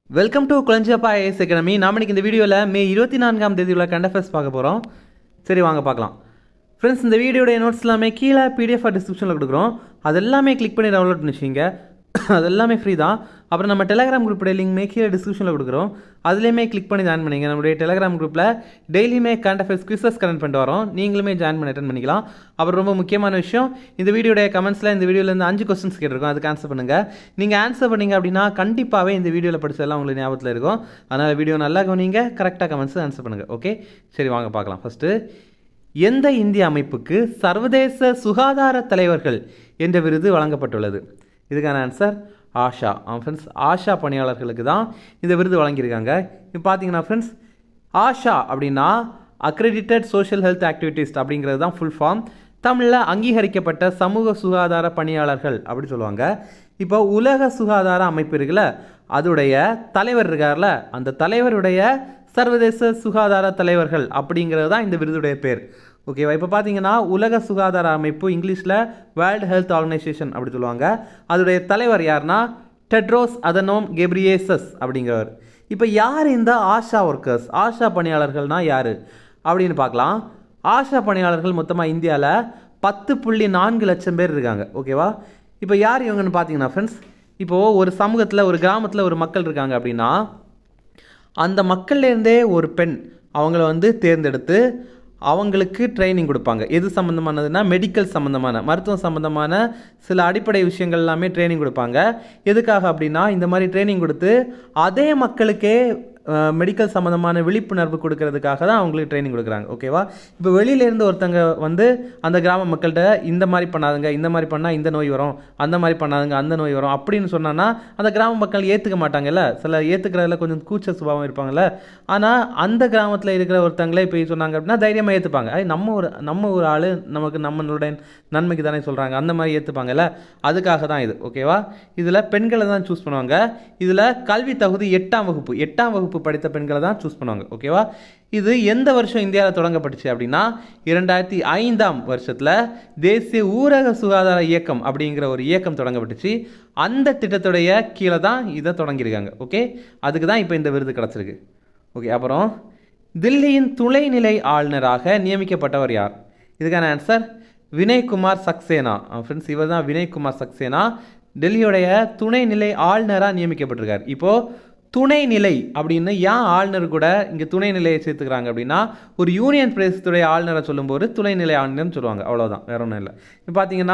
welcome to Kulanjiyappa IAS academy நாம இன்னைக்கு இந்த வீடியோவில் மே இருபத்தி நான்காம் தேதி உள்ள கண்டஃபர்ஸ் பார்க்க போகிறோம் சரி வாங்க பார்க்கலாம் ஃப்ரெண்ட்ஸ் இந்த வீடியோடைய நோட்ஸ் எல்லாமே கீழே பிடிஎஃப் டிஸ்கிரிப்ஷனில் கொடுக்குறோம் அது எல்லாமே கிளிக் பண்ணி டவுன்லோட் பண்ணி வச்சுங்க அது எல்லாமே ஃப்ரீ தான் அப்புறம் நம்ம டெலகிராம் குரூப்போட லிங்க்மே கீழே டிஸ்கிரிப்ஷனில் கொடுக்குறோம் அதுலேயுமே கிளிக் பண்ணி ஜாயின் பண்ணிங்க நம்மளுடைய டெலகிராம் குரூப்பில் டெய்லியுமே கரண்ட் அஃபேர்ஸ் குவிசஸ் கனெக்ட் பண்ணிட்டு வரோம் நீங்களுமே ஜாயின் பண்ணி அட்டன் பண்ணிக்கலாம் அப்புறம் ரொம்ப முக்கியமான விஷயம் இந்த வீடியோடைய கமெண்ட்ஸில் இந்த வீடியோலேருந்து அஞ்சு கொஸ்டின்ஸ் கேட்டிருக்கோம் அதுக்கு ஆன்சர் பண்ணுங்கள் நீங்கள் ஆன்சர் பண்ணீங்க அப்படின்னா கண்டிப்பாகவே இந்த வீடியோவில் படிச்சதெல்லாம் உங்களுக்கு ஞாபகத்தில் இருக்கும் அதனால் வீடியோ நல்லா கவனிங்க கரெக்டாக கமெண்ட்ஸ் ஆன்சர் பண்ணுங்கள் ஓகே சரி வாங்க பார்க்கலாம் ஃபஸ்ட்டு எந்த இந்திய அமைப்புக்கு சர்வதேச சுகாதார தலைவர்கள் என்ற விருது வழங்கப்பட்டுள்ளது இதுக்கான ஆன்சர் ஆஷா ஃப்ரெண்ட்ஸ் ஆஷா பணியாளர்களுக்கு தான் இந்த விருது வழங்கியிருக்காங்க இப்போ பார்த்தீங்கன்னா ஃப்ரெண்ட்ஸ் ஆஷா அப்படின்னா அக்ரெடிட்டட் சோஷியல் ஹெல்த் ஆக்டிவிட்டிஸ்ட் அப்படிங்கிறது தான் ஃபுல் ஃபார்ம் தமிழில் அங்கீகரிக்கப்பட்ட சமூக சுகாதார பணியாளர்கள் அப்படி சொல்லுவாங்க இப்போ உலக சுகாதார அமைப்பு இருக்குல்ல அதோடைய தலைவர் இருக்கார்ல அந்த தலைவருடைய சர்வதேச சுகாதார தலைவர்கள் அப்படிங்கிறது தான் இந்த விருதுடைய பேர் ஓகேவா இப்போ பார்த்தீங்கன்னா உலக சுகாதார அமைப்பு இங்கிலீஷில் வேர்ல்டு ஹெல்த் ஆர்கனைசேஷன் அப்படி சொல்லுவாங்க அதோடைய தலைவர் யாருன்னா டெட்ரோஸ் அதனோம் கெப்ரியேசஸ் அப்படிங்கிறவர் இப்போ யார் இந்த ஆஷா ஒர்க்கர்ஸ் ஆஷா பணியாளர்கள்னால் யார் அப்படின்னு பார்க்கலாம் ஆஷா பணியாளர்கள் மொத்தமாக இந்தியாவில் பத்து புள்ளி நான்கு லட்சம் பேர் இருக்காங்க ஓகேவா இப்போ யார் இவங்கன்னு பார்த்தீங்கன்னா ஃப்ரெண்ட்ஸ் இப்போது ஒரு சமூகத்தில் ஒரு கிராமத்தில் ஒரு மக்கள் இருக்காங்க அப்படின்னா அந்த மக்கள்லேருந்தே ஒரு பெண் அவங்கள வந்து தேர்ந்தெடுத்து அவங்களுக்கு ட்ரைனிங் கொடுப்பாங்க எது சம்மந்தமானதுன்னா மெடிக்கல் சம்மந்தமான மருத்துவம் சம்மந்தமான சில அடிப்படை விஷயங்கள் எல்லாமே ட்ரைனிங் கொடுப்பாங்க எதுக்காக அப்படின்னா இந்த மாதிரி ட்ரைனிங் கொடுத்து அதே மக்களுக்கே மெடிக்கல் சம்மந்தமான விழிப்புணர்வு கொடுக்கறதுக்காக தான் அவங்களுக்கு ட்ரைனிங் கொடுக்குறாங்க ஓகேவா இப்போ வெளியிலேருந்து ஒருத்தங்க வந்து அந்த கிராம மக்கள்கிட்ட இந்த மாதிரி பண்ணாதுங்க இந்த மாதிரி பண்ணால் இந்த நோய் வரும் அந்த மாதிரி பண்ணாதுங்க அந்த நோய் வரும் அப்படின்னு சொன்னான்னா அந்த கிராம மக்கள் ஏற்றுக்க மாட்டாங்கல்ல சில ஏற்றுக்கிறதுல கொஞ்சம் கூச்ச சுபாவம் இருப்பாங்கல்ல ஆனால் அந்த கிராமத்தில் இருக்கிற ஒருத்தங்களே போய் சொன்னாங்க அப்படின்னா தைரியமாக ஏற்றுப்பாங்க ஐ நம்ம ஒரு நம்ம ஒரு ஆள் நமக்கு நம்மளுடைய நன்மைக்கு தானே சொல்கிறாங்க அந்த மாதிரி ஏற்றுப்பாங்கல்ல அதுக்காக தான் இது ஓகேவா இதில் பெண்களை தான் சூஸ் பண்ணுவாங்க இதில் கல்வி தகுதி எட்டாம் வகுப்பு எட்டாம் வகுப்பு படித்த பெண்களை தான் சூஸ் பண்ணுவாங்க ஓகேவா இது எந்த வருஷம் இந்தியாவில் தொடங்கப்பட்டுச்சு அப்படின்னா இரண்டாயிரத்தி ஐந்தாம் வருஷத்தில் தேசிய ஊரக சுகாதார இயக்கம் அப்படிங்கிற ஒரு இயக்கம் தொடங்கப்பட்டுச்சு அந்த திட்டத்துடைய கீழே தான் இதை தொடங்கியிருக்காங்க ஓகே அதுக்கு தான் இப்போ இந்த விருது கிடச்சிருக்கு ஓகே அப்புறம் தில்லியின் துணைநிலை ஆளுநராக நியமிக்கப்பட்டவர் யார் இதுக்கான ஆன்சர் வினய்குமார் சக்சேனா ஃப்ரெண்ட்ஸ் இவர் தான் வினய்குமார் சக்சேனா டெல்லியோடைய துணைநிலை ஆளுநராக நியமிக்கப்பட்டிருக்கார் இப்போது துணைநிலை அப்படின்னு ஏன் ஆளுநர் கூட இங்கே துணைநிலையை சேர்த்துக்கிறாங்க அப்படின்னா ஒரு யூனியன் பிரதேசத்துடைய ஆளுநரை சொல்லும்போது துணைநிலை ஆளுநர்னு சொல்லுவாங்க அவ்வளோதான் வேற ஒன்றும் இல்லை இப்போ பார்த்தீங்கன்னா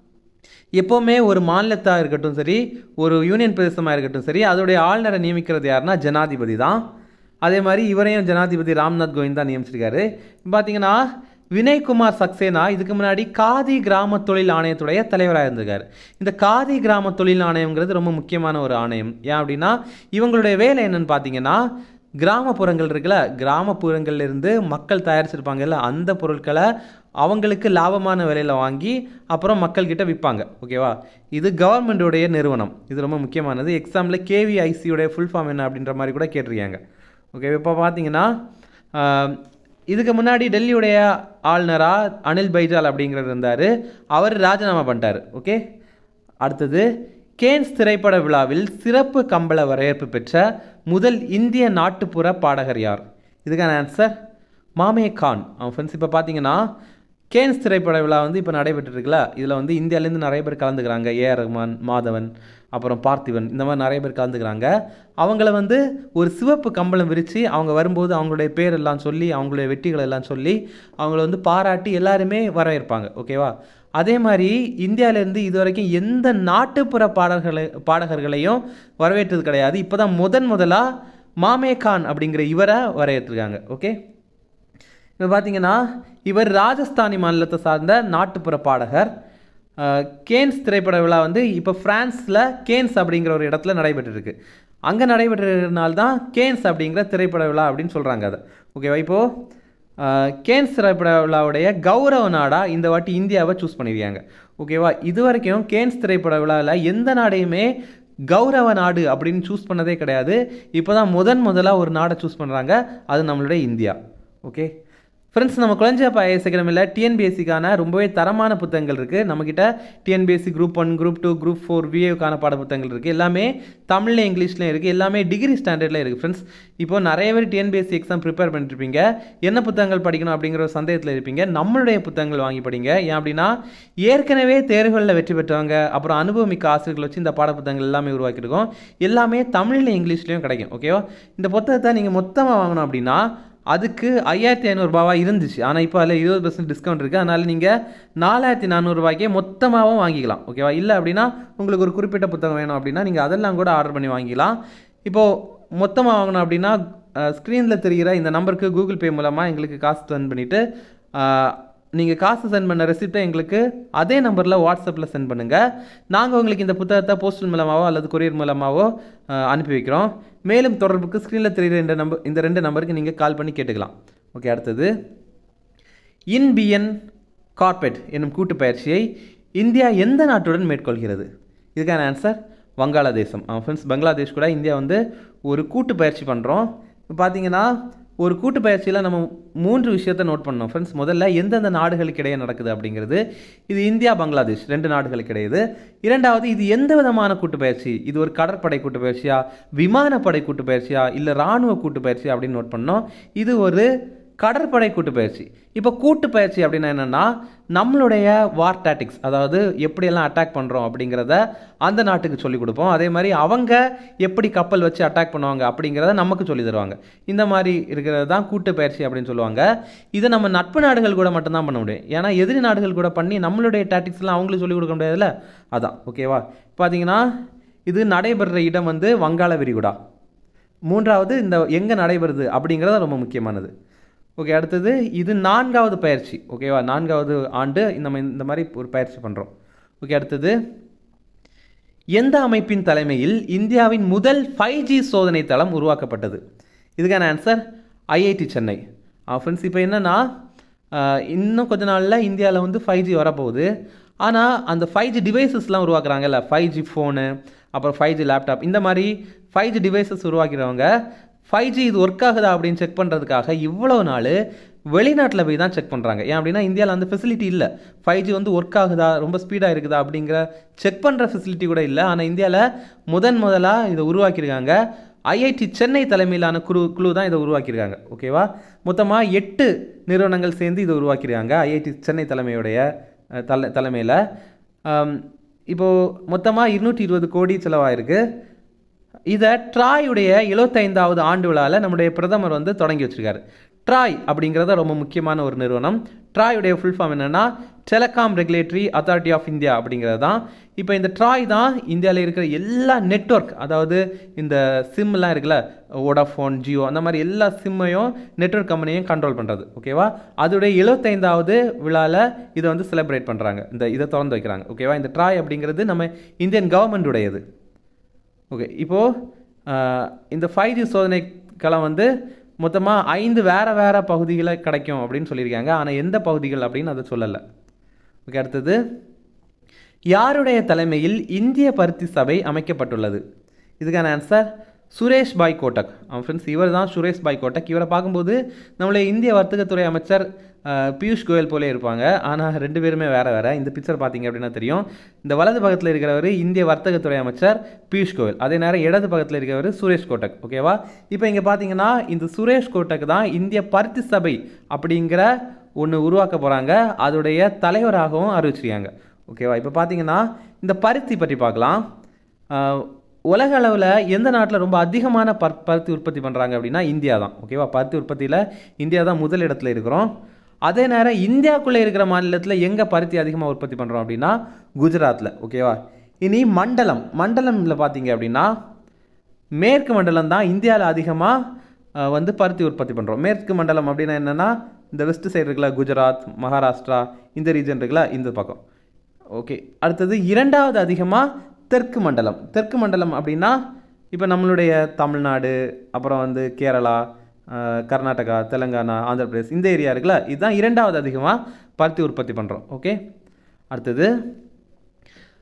எப்போவுமே ஒரு மாநிலத்தாக இருக்கட்டும் சரி ஒரு யூனியன் பிரதேசமாக இருக்கட்டும் சரி அதோடைய ஆளுநரை நியமிக்கிறது யாருன்னா ஜனாதிபதி தான் அதே மாதிரி இவரையும் ஜனாதிபதி ராம்நாத் கோவிந்த் தான் நியமிச்சிருக்காரு பார்த்தீங்கன்னா வினய்குமார் சக்சேனா இதுக்கு முன்னாடி காதி கிராம தொழில் ஆணையத்துடைய தலைவராக இருந்திருக்காரு இந்த காதி கிராம தொழில் ஆணையம்ங்கிறது ரொம்ப முக்கியமான ஒரு ஆணையம் ஏன் அப்படின்னா இவங்களுடைய வேலை என்னன்னு பார்த்தீங்கன்னா கிராமப்புறங்கள் இருக்குல்ல கிராமப்புறங்கள்லேருந்து மக்கள் தயாரிச்சிருப்பாங்கல்ல அந்த பொருட்களை அவங்களுக்கு லாபமான விலையில் வாங்கி அப்புறம் மக்கள்கிட்ட விற்பாங்க ஓகேவா இது கவர்மெண்ட்டோடைய நிறுவனம் இது ரொம்ப முக்கியமானது எக்ஸாமில் கேவிஐசியோடைய ஃபுல் ஃபார்ம் என்ன அப்படின்ற மாதிரி கூட கேட்டிருக்காங்க ஓகே இப்போ பார்த்தீங்கன்னா இதுக்கு முன்னாடி டெல்லியுடைய ஆளுநராக அனில் பைஜால் அப்படிங்கிறது இருந்தார் அவர் ராஜினாமா பண்ணிட்டார் ஓகே அடுத்தது கேன்ஸ் திரைப்பட விழாவில் சிறப்பு கம்பள வரவேற்பு பெற்ற முதல் இந்திய நாட்டுப்புற பாடகர் யார் இதுக்கான ஆன்சர் மாமே கான் அவன் ஃப்ரெண்ட்ஸ் இப்போ பார்த்தீங்கன்னா கேன்ஸ் திரைப்பட விழா வந்து இப்போ நடைபெற்றுருக்குல்ல இதில் வந்து இந்தியாவிலேருந்து நிறைய பேர் கலந்துக்கிறாங்க ஏஆர் ரஹ்மான் மாதவன் அப்புறம் பார்த்திபன் இந்த மாதிரி நிறைய பேர் கலந்துக்கிறாங்க அவங்கள வந்து ஒரு சிவப்பு கம்பளம் விரித்து அவங்க வரும்போது அவங்களுடைய பேர் எல்லாம் சொல்லி அவங்களுடைய வெற்றிகள் எல்லாம் சொல்லி அவங்கள வந்து பாராட்டி எல்லாருமே வரவேற்பாங்க ஓகேவா அதே மாதிரி இந்தியாவிலேருந்து இது வரைக்கும் எந்த நாட்டுப்புற பாடல்களை பாடகர்களையும் வரவேற்றது கிடையாது இப்போ தான் முதன் முதலாக மாமே கான் அப்படிங்கிற இவரை வரவேற்றிருக்காங்க ஓகே இப்போ பார்த்தீங்கன்னா இவர் ராஜஸ்தானி மாநிலத்தை சார்ந்த நாட்டுப்புற பாடகர் கேன்ஸ் திரைப்பட விழா வந்து இப்போ ஃப்ரான்ஸில் கேன்ஸ் அப்படிங்கிற ஒரு இடத்துல நடைபெற்றிருக்கு அங்கே நடைபெற்றதுனால தான் கேன்ஸ் அப்படிங்கிற திரைப்பட விழா அப்படின்னு சொல்கிறாங்க அதை ஓகேவா இப்போது கேன்ஸ் திரைப்பட விழாவுடைய கௌரவ நாடாக இந்த வாட்டி இந்தியாவை சூஸ் பண்ணியிருக்காங்க ஓகேவா இது வரைக்கும் கேன்ஸ் திரைப்பட விழாவில் எந்த நாடையுமே கௌரவ நாடு அப்படின்னு சூஸ் பண்ணதே கிடையாது இப்போ தான் முதன் முதலாக ஒரு நாடை சூஸ் பண்ணுறாங்க அது நம்மளுடைய இந்தியா ஓகே ஃப்ரெண்ட்ஸ் நம்ம குழந்தைப்பா ஐஎஸ் அகாடமியில் டிஎன்பிஎஸ்சிக்கான ரொம்பவே தரமான புத்தகங்கள் இருக்குது நம்மக்கிட்ட TNPSC group one group two group four விஏக்கான பாட புத்தகங்கள் இருக்குது எல்லாமே தமிழ்ல இங்கிலீஷ்லையும் இருக்குது எல்லாமே டிகிரி ஸ்டாண்டர்டில் இருக்குது ஃப்ரெண்ட்ஸ் இப்போ நிறைய பேர் டிஎன்பிஎஸ்சி எக்ஸாம் ப்ரிப்பேர் பண்ணிட்டுருப்பீங்க என்ன புத்தகங்கள் படிக்கணும் அப்படிங்கிற ஒரு சந்தேகத்தில் இருப்பீங்க நம்மளுடைய புத்தகங்கள் வாங்கி படிங்க ஏன் அப்படின்னா ஏற்கனவே தேர்வுகளில் வெற்றி பெற்றவங்க அப்புறம் அனுபவமிக்க ஆசிரியர்கள் வச்சு இந்த பாட புத்தகங்கள் எல்லாமே உருவாக்கியிருக்கோம் எல்லாமே தமிழ்ல இங்கிலீஷ்லையும் கிடைக்கும் ஓகேவா இந்த புத்தகத்தை நீங்கள் மொத்தமாக வாங்கணும் அப்படின்னா அதுக்கு ஐயாயிரத்தி ஐநூறுரூபாவா இருந்துச்சு ஆனால் இப்போ அதில் இருபது பர்சன்ட் டிஸ்கவுண்ட் இருக்குது அதனால் நீங்கள் நாலாயிரத்தி நானூறுரூவாய்க்கே மொத்தமாகவும் வாங்கிக்கலாம் ஓகேவா இல்லை அப்படின்னா உங்களுக்கு ஒரு குறிப்பிட்ட புத்தகம் வேணும் அப்படின்னா நீங்கள் அதெல்லாம் கூட ஆர்டர் பண்ணி வாங்கிக்கலாம் இப்போது மொத்தமாக வாங்கணும் அப்படின்னா ஸ்க்ரீனில் தெரிகிற இந்த நம்பருக்கு கூகுள் பே மூலமாக எங்களுக்கு காசு சென்ட் பண்ணிவிட்டு நீங்கள் காசு சென்ட் பண்ண ரெசிப்டை எங்களுக்கு அதே நம்பரில் வாட்ஸ்அப்பில் சென்ட் பண்ணுங்கள் நாங்கள் உங்களுக்கு இந்த புத்தகத்தை போஸ்டல் மூலமாகவோ அல்லது கொரியர் மூலமாகவோ அஹ், அனுப்பி வைக்கிறோம் மேலும் தொடர்புக்கு ஸ்க்ரீனில் தெரிகிற இந்த நம்பர் இந்த ரெண்டு நம்பருக்கு நீங்கள் கால் பண்ணி கேட்டுக்கலாம் ஓகே அடுத்தது இன்பியன் கார்பெட் என்னும் கூட்டு பயிற்சியை இந்தியா எந்த நாட்டுடன் மேற்கொள்கிறது இதுக்கான ஆன்சர் வங்காளதேசம் ஃப்ரெண்ட்ஸ் பங்களாதேஷ் கூட இந்தியா வந்து ஒரு கூட்டு பயிற்சி பண்ணுறோம் இப்போ பார்த்தீங்கன்னா ஒரு கூட்டு பயிற்சியில் நம்ம மூன்று விஷயத்தை நோட் பண்ணோம் ஃப்ரெண்ட்ஸ் முதல்ல எந்தெந்த நாடுகளுக்கு இடையே நடக்குது அப்படிங்கிறது இது இந்தியா பங்களாதேஷ் ரெண்டு நாடுகளுக்கு இடையது இரண்டாவது இது எந்த விதமான கூட்டு பயிற்சி இது ஒரு கடற்படை கூட்டு பயிற்சியா விமானப்படை கூட்டு பயிற்சியா இல்லை இராணுவ கூட்டு பயிற்சி அப்படின்னு நோட் பண்ணோம் இது ஒரு கடற்படை கூட்டு பயிற்சி இப்போ கூட்டு பயிற்சி அப்படின்னா என்னென்னா நம்மளுடைய வார் டாட்டிக்ஸ் அதாவது எப்படியெல்லாம் அட்டாக் பண்ணுறோம் அப்படிங்கிறத அந்த நாட்டுக்கு சொல்லிக் கொடுப்போம் அதே மாதிரி அவங்க எப்படி கப்பல் வச்சு அட்டாக் பண்ணுவாங்க அப்படிங்கிறத நமக்கு சொல்லி தருவாங்க இந்த மாதிரி இருக்கிறது தான் கூட்டு பயிற்சி அப்படின்னு சொல்லுவாங்க இதை நம்ம நட்பு நாடுகள் கூட மட்டும்தான் பண்ண முடியும் ஏன்னா எதிரி நாடுகள் கூட பண்ணி நம்மளுடைய டாட்டிக்ஸ்லாம் அவங்களுக்கு சொல்லிக் கொடுக்க முடியாதுல்ல அதான் ஓகேவா பார்த்தீங்கன்னா இது நடைபெறுற இடம் வந்து வங்காள விரிகுடா மூன்றாவது இந்த எங்கே நடைபெறுது அப்படிங்கிறது ரொம்ப முக்கியமானது ஓகே அடுத்தது இது நான்காவது பயிற்சி ஓகேவா நான்காவது ஆண்டு நம்ம இந்த மாதிரி ஒரு பயிற்சி பண்ணுறோம் ஓகே அடுத்தது எந்த அமைப்பின் தலைமையில் இந்தியாவின் முதல் ஃபைவ் ஜி சோதனை தளம் உருவாக்கப்பட்டது இதுக்கான ஆன்சர் ஐஐடி சென்னை ஃப்ரெண்ட்ஸ் இப்போ என்னென்னா இன்னும் கொஞ்ச நாளில் இந்தியாவில் வந்து ஃபைவ் ஜி வரப்போகுது ஆனால் அந்த ஃபைவ் ஜி டிவைசஸ்லாம் உருவாக்குறாங்கல்ல ஃபைவ் ஜி ஃபோனு அப்புறம் ஃபைவ் ஜி லேப்டாப் இந்த மாதிரி ஃபைவ் ஜி டிவைசஸ் உருவாக்கிறவங்க ஃபைவ் ஜி இது ஒர்க் ஆகுதா அப்படின்னு செக் பண்ணுறதுக்காக இவ்வளோ நாள் வெளிநாட்டில் போய் தான் செக் பண்ணுறாங்க ஏன் அப்படின்னா இந்தியாவில் அந்த ஃபெசிலிட்டி இல்லை ஃபைவ் ஜி வந்து ஒர்க் ஆகுதா ரொம்ப ஸ்பீடாக இருக்குதா அப்படிங்கிற செக் பண்ணுற ஃபெசிலிட்டி கூட இல்லை ஆனால் இந்தியாவில் முதன் முதலாக இதை உருவாக்கியிருக்காங்க ஐஐடி சென்னை தலைமையிலான குழு குழு தான் இதை உருவாக்கியிருக்காங்க ஓகேவா மொத்தமாக எட்டு நிறுவனங்கள் சேர்ந்து இதை உருவாக்கியிருக்காங்க ஐஐடி சென்னை தலைமையுடைய அஹ், தலை தலைமையில் இப்போது மொத்தமாக இருநூற்றி இருபது கோடி செலவாயிருக்கு இதை ட்ராயுடைய எழுபத்தைந்தாவது ஆண்டு விழாவில் நம்முடைய பிரதமர் வந்து தொடங்கி வச்சிருக்காரு ட்ராய் அப்படிங்கிறத ரொம்ப முக்கியமான ஒரு நிறுவனம் ட்ராயுடைய ஃபுல் ஃபார்ம் என்னென்னா Telecom Regulatory Authority of India அப்படிங்கிறது தான் இப்போ இந்த ட்ராய் தான் இந்தியாவில் இருக்கிற எல்லா நெட்வொர்க் அதாவது இந்த சிம்லாம் இருக்குல்ல வோடாஃபோன் ஜியோ அந்த மாதிரி எல்லா சிம்மையும் நெட்வொர்க் கம்பெனியும் கண்ட்ரோல் பண்ணுறது ஓகேவா அதோடைய எழுபத்தைந்தாவது விழாவில் இதை வந்து செலிப்ரேட் பண்ணுறாங்க இந்த இதை திறந்து வைக்கிறாங்க ஓகேவா இந்த ட்ராய் அப்படிங்கிறது நம்ம இந்தியன் கவர்மெண்ட் உடையது ஓகே இப்போது இந்த ஃபைவ் ஜி சோதனை களம் வந்து மொத்தமாக ஐந்து வேறு வேறு பகுதிகளில் கிடைக்கும் அப்படின்னு சொல்லியிருக்காங்க ஆனால் எந்த பகுதிகள் அப்படின்னு அதை சொல்லலை ஓகே அடுத்தது யாருடைய தலைமையில் இந்திய பருத்தி சபை அமைக்கப்பட்டுள்ளது இதுக்கான ஆன்சர் சுரேஷ் பாய் கோட்டக் ஃப்ரெண்ட்ஸ் இவர் தான் சுரேஷ் பாய் கோட்டக் இவரை பார்க்கும்போது நம்மளுடைய இந்திய வர்த்தகத்துறை அமைச்சர் அஹ், பியூஷ் கோயல் போலே இருப்பாங்க ஆனால் ரெண்டு பேருமே வேறு வேறு இந்த பிக்சர் பார்த்தீங்க அப்படின்னா தெரியும் இந்த வலது பக்கத்தில் இருக்கிறவர் இந்திய வர்த்தகத்துறை அமைச்சர் பியூஷ் கோயல் அதே நேரம் இடது பக்கத்தில் இருக்கிறவர் சுரேஷ் கோட்டக் ஓகேவா இப்போ இங்கே பார்த்தீங்கன்னா இந்த சுரேஷ் கோட்டக் தான் இந்திய பருத்தி சபை அப்படிங்கிற ஒன்று உருவாக்க போகிறாங்க அதோடைய தலைவராகவும் அறிவிச்சிருக்காங்க ஓகேவா இப்போ பார்த்தீங்கன்னா இந்த பருத்தி பற்றி பார்க்கலாம் ஆஹ், உலக அளவில் எந்த நாட்டில் ரொம்ப அதிகமான பர் பருத்தி உற்பத்தி பண்ணுறாங்க அப்படின்னா இந்தியா தான் ஓகேவா பருத்தி உற்பத்தியில் இந்தியா தான் முதல் இடத்துல இருக்கிறோம் அதே நேரம் இந்தியாவுக்குள்ளே இருக்கிற மாநிலத்தில் எங்கே பருத்தி அதிகமாக உற்பத்தி பண்ணுறோம் அப்படின்னா குஜராத்தில் ஓகேவா இனி மண்டலம் மண்டலம்ல பார்த்தீங்க அப்படின்னா மேற்கு மண்டலம் தான் இந்தியாவில் அதிகமாக வந்து பருத்தி உற்பத்தி பண்ணுறோம் மேற்கு மண்டலம் அப்படின்னா என்னென்னா இந்த வெஸ்ட் சைடு இருக்குல்ல குஜராத் மகாராஷ்டிரா இந்த ரீஜன் இருக்குல்ல இந்த பக்கம் ஓகே அடுத்தது இரண்டாவது அதிகமாக தெற்கு மண்டலம் தெற்கு மண்டலம் அப்படின்னா இப்போ நம்மளுடைய தமிழ்நாடு அப்புறம் வந்து கேரளா அஹ், கர்நாடகா தெலுங்கானா ஆந்திர பிரதேஷ் இந்த ஏரியா இருக்குல்ல இதுதான் இரண்டாவது அதிகமாக பருத்தி உற்பத்தி பண்ணுறோம் ஓகே அடுத்தது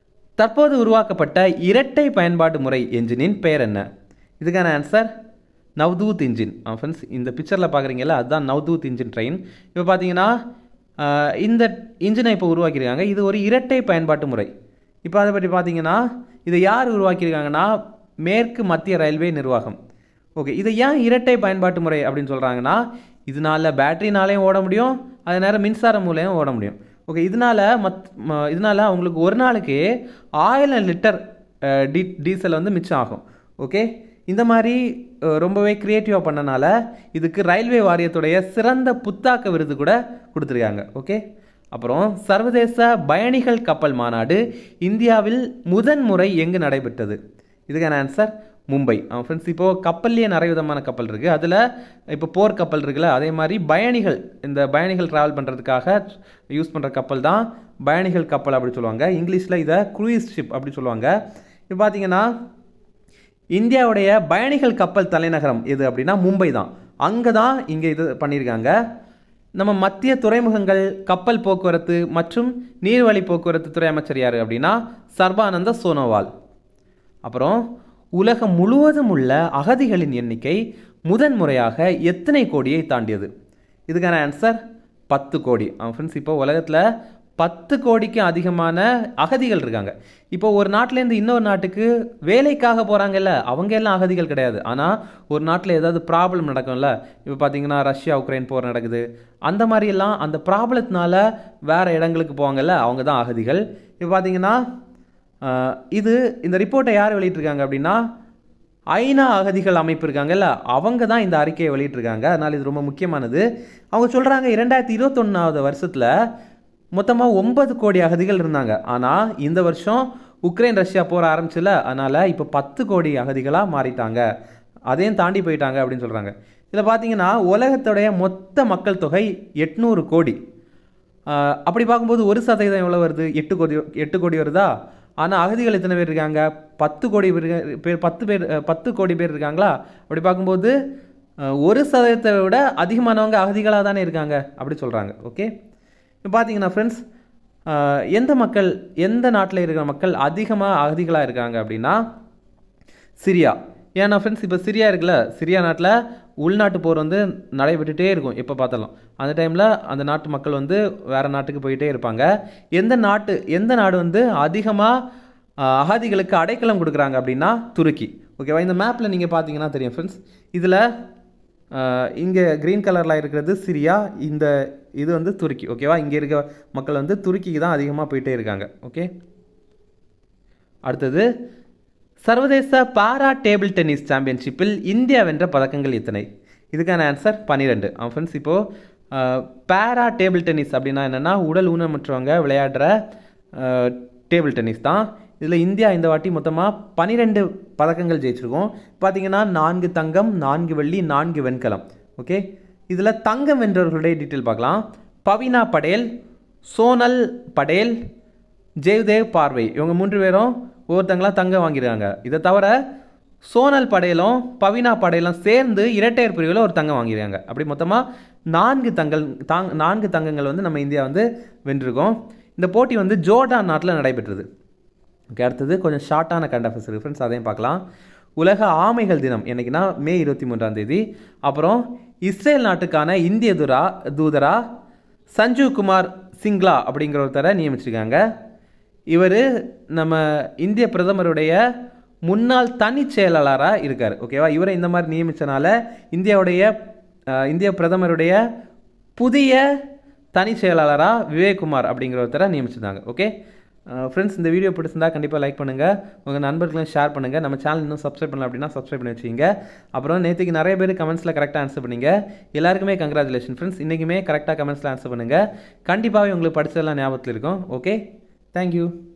தற்போது உருவாக்கப்பட்ட இரட்டை பயன்பாட்டு முறை என்ஜினின் பெயர் என்ன இதுக்கான ஆன்சர் நவ்தூத் இன்ஜின் ஃப்ரெண்ட்ஸ் இந்த பிக்சரில் பார்க்குறீங்கல்ல அதுதான் நவ்தூத் இன்ஜின் ட்ரெயின் இப்போ பார்த்தீங்கன்னா ஆஹ், இந்த இன்ஜினை இப்போ உருவாக்கியிருக்காங்க இது ஒரு இரட்டை பயன்பாட்டு முறை இப்போ அதை பற்றி பார்த்தீங்கன்னா இதை யார் உருவாக்கியிருக்காங்கன்னா மேற்கு மத்திய ரயில்வே நிர்வாகம் ஓகே இதை ஏன் இரட்டை பயன்பாட்டு முறை அப்படின்னு சொல்கிறாங்கன்னா இதனால பேட்டரினாலையும் ஓட முடியும் அதே நேரம் மின்சாரம் மூலையும் ஓட முடியும் ஓகே இதனால மத் ம- இதனால அவங்களுக்கு ஒரு நாளைக்கு ஆயிரம் லிட்டர் அஹ், டி டீசல் வந்து மிச்சம் ஆகும் ஓகே இந்த மாதிரி அஹ், ரொம்பவே க்ரியேட்டிவாக பண்ணனால இதுக்கு ரயில்வே வாரியத்துடைய சிறந்த புத்தாக்க விருது கூட கொடுத்துருக்காங்க ஓகே அப்புறம் சர்வதேச பயணிகள் கப்பல் மாநாடு இந்தியாவில் முதன் முறை எங்கு நடைபெற்றது இதுக்கான ஆன்சர் மும்பை ஃப்ரெண்ட்ஸ் இப்போது கப்பல்லையே நிறைய விதமான கப்பல் இருக்குது அதில் இப்போ போர் கப்பல் இருக்குல்ல அதே மாதிரி பயணிகள் இந்த பயணிகள் ட்ராவல் பண்ணுறதுக்காக யூஸ் பண்ணுற கப்பல் தான் பயணிகள் கப்பல் அப்படி சொல்லுவாங்க இங்கிலீஷில் இதை க்ரூயிஸ் ஷிப் அப்படி சொல்லுவாங்க இப்போ பார்த்தீங்கன்னா இந்தியாவுடைய பயணிகள் கப்பல் தலைநகரம் எது அப்படின்னா மும்பை தான் அங்கே தான் இங்கே இது பண்ணியிருக்காங்க நம்ம மத்திய துறைமுகங்கள் கப்பல் போக்குவரத்து மற்றும் நீர்வழி போக்குவரத்து துறை அமைச்சர் யார் அப்படின்னா சர்பானந்த சோனோவால் அப்புறம் உலகம் முழுவதும் உள்ள அகதிகளின் எண்ணிக்கை முதன் முறையாக எத்தனை கோடியை தாண்டியது இதுக்கான ஆன்சர் பத்து கோடி ஃப்ரெண்ட்ஸ் இப்போ உலகத்தில் பத்து கோடிக்கு அதிகமான அகதிகள் இருக்காங்க இப்போ ஒரு நாட்டிலேருந்து இன்னொரு நாட்டுக்கு வேலைக்காக போகிறாங்கல்ல அவங்க எல்லாம் அகதிகள் கிடையாது ஆனால் ஒரு நாட்டில் ஏதாவது ப்ராப்ளம் நடக்கும்ல இப்போ பார்த்தீங்கன்னா ரஷ்யா உக்ரைன் போர் நடக்குது அந்த மாதிரி எல்லாம் அந்த ப்ராப்ளத்தினால வேறு இடங்களுக்கு போவாங்கல்ல அவங்க தான் அகதிகள் இப்போ பார்த்தீங்கன்னா ஆஹ் இது இந்த ரிப்போர்ட்டை யார் வெளியிட்டிருக்காங்க அப்படின்னா ஐநா அகதிகள் அமைப்பு இருக்காங்கல்ல அவங்க தான் இந்த அறிக்கையை வெளியிட்டிருக்காங்க அதனால் இது ரொம்ப முக்கியமானது அவங்க சொல்கிறாங்க இரண்டாயிரத்தி இருபத்தொன்னாவது வருஷத்தில் மொத்தமாக ஒன்பது கோடி அகதிகள் இருந்தாங்க ஆனால் இந்த வருஷம் உக்ரைன் ரஷ்யா போர் ஆரம்பிச்சுல அதனால் இப்போ பத்து கோடி அகதிகளாக மாறிட்டாங்க அதையும் தாண்டி போயிட்டாங்க அப்படின்னு சொல்கிறாங்க இதில் பார்த்தீங்கன்னா உலகத்துடைய மொத்த மக்கள் தொகை எட்நூறு கோடி ஆஹ் அப்படி பார்க்கும்போது ஒரு சதவீதம் எவ்வளோ வருது எட்டு கோடி எட்டு கோடி வருதா ஆனால் அகதிகள் எத்தனை பேர் இருக்காங்க பத்து கோடி பேர் பேர் பத்து பேர் அஹ், பத்து கோடி பேர் இருக்காங்களா அப்படி பார்க்கும்போது அஹ், ஒரு சதவீதத்தை விட அதிகமானவங்க அகதிகளாக தானே இருக்காங்க அப்படி சொல்கிறாங்க ஓகே இப்போ பார்த்தீங்கன்னா ஃப்ரெண்ட்ஸ் எந்த மக்கள் எந்த நாட்டில் இருக்கிற மக்கள் அதிகமாக அகதிகளாக இருக்காங்க அப்படின்னா சிரியா ஏன்னா ஃப்ரெண்ட்ஸ் இப்போ சிரியா இருக்குல்ல சிரியா நாட்டில் உள்நாட்டு போர் வந்து நடைபெற்றுட்டே இருக்கும் எப்போ பார்த்தாலும் அந்த டைமில் அந்த நாட்டு மக்கள் வந்து வேறு நாட்டுக்கு போயிட்டே இருப்பாங்க எந்த நாட்டு எந்த நாடு வந்து அதிகமாக அகதிகளுக்கு அடைக்கலம் கொடுக்குறாங்க அப்படின்னா துருக்கி ஓகேவா இந்த மேப்பில் நீங்கள் பார்த்தீங்கன்னா தெரியும் ஃப்ரெண்ட்ஸ் இதில் இங்கே க்ரீன் கலரில் இருக்கிறது சிரியா இந்த இது வந்து துருக்கி ஓகேவா இங்கே இருக்க மக்கள் வந்து துருக்கிக்கு தான் அதிகமாக போயிட்டே இருக்காங்க ஓகே அடுத்தது சர்வதேச பாரா டேபிள் டென்னிஸ் சாம்பியன்ஷிப்பில் இந்தியா வென்ற பதக்கங்கள் எத்தனை இதுக்கான ஆன்சர் பன்னிரெண்டு ஃப்ரெண்ட்ஸ் இப்போது பாரா டேபிள் டென்னிஸ் அப்படின்னா என்னென்னா உடல் ஊனமுற்றவங்க விளையாடுற டேபிள் டென்னிஸ் தான் இதில் இந்தியா இந்த வாட்டி மொத்தமாக பன்னிரெண்டு பதக்கங்கள் ஜெயிச்சிருக்கோம் பார்த்தீங்கன்னா நான்கு தங்கம் நான்கு வெள்ளி நான்கு வெண்கலம் ஓகே இதில் தங்கம் வென்றவர்களுடைய டீட்டெயில் பார்க்கலாம் பவினா படேல் சோனல் படேல் ஜெய்தேவ் பார்வை இவங்க மூன்று பேரும் ஒவ்வொருத்தங்களாம் தங்கம் வாங்கியிருக்காங்க இதை தவிர சோனல் படையலும் பவினா படையலும் சேர்ந்து இரட்டையர் பிரிவில் ஒரு தங்கம் வாங்கியிருக்காங்க அப்படி மொத்தமாக நான்கு தங்கள் தாங் நான்கு தங்கங்கள் வந்து நம்ம இந்தியா வந்து வென்றிருக்கோம் இந்த போட்டி வந்து ஜோர்டான் நாட்டில் நடைபெற்றது ஓகே அடுத்தது கொஞ்சம் ஷார்ட்டான கண்டஃபர்ஸ் இருக்குது ஃப்ரெண்ட்ஸ் அதையும் பார்க்கலாம் உலக ஆமைகள் தினம் என்னைக்குன்னா மே இருபத்தி மூன்றாம் தேதி அப்புறம் இஸ்ரேல் நாட்டுக்கான இந்திய துரா தூதரா சஞ்சீவ் குமார் சிங்லா அப்படிங்கிற ஒருத்தரை நியமிச்சிருக்காங்க இவர் நம்ம இந்திய பிரதமருடைய முன்னாள் தனிச் செயலாளராக இருக்கார் ஓகேவா இவரை இந்த மாதிரி நியமித்தனால இந்தியாவுடைய அஹ், இந்திய பிரதமருடைய புதிய தனி செயலாளராக விவேக்குமார் அப்படிங்கிற ஒருத்தரை நியமிச்சிருந்தாங்க ஓகே ஃப்ரெண்ட்ஸ் இந்த வீடியோ பிடிச்சிருந்தா கண்டிப்பாக லைக் பண்ணுங்கள் உங்கள் நண்பர்களும் ஷேர் பண்ணுங்கள் நம்ம சேனல் இன்னும் சப்ஸ்கிரைப் பண்ணல அப்படின்னா சப்ஸ்கிரைப் பண்ணி வச்சுங்க அப்புறம் நேற்றுக்கு நிறைய பேர் கமெண்ட்ஸில் கரெக்டாக ஆன்சர் பண்ணீங்க எல்லாருக்குமே கங்க்ராச்சுலேஷன் ஃப்ரெண்ட்ஸ் இன்றைக்குமே கரெக்டாக கமெண்ட்ஸில் ஆன்சர் பண்ணுங்கள் கண்டிப்பாகவே உங்களுக்கு படிச்சதெல்லாம் ஞாபகத்தில் இருக்கும் ஓகே தேங்க்யூ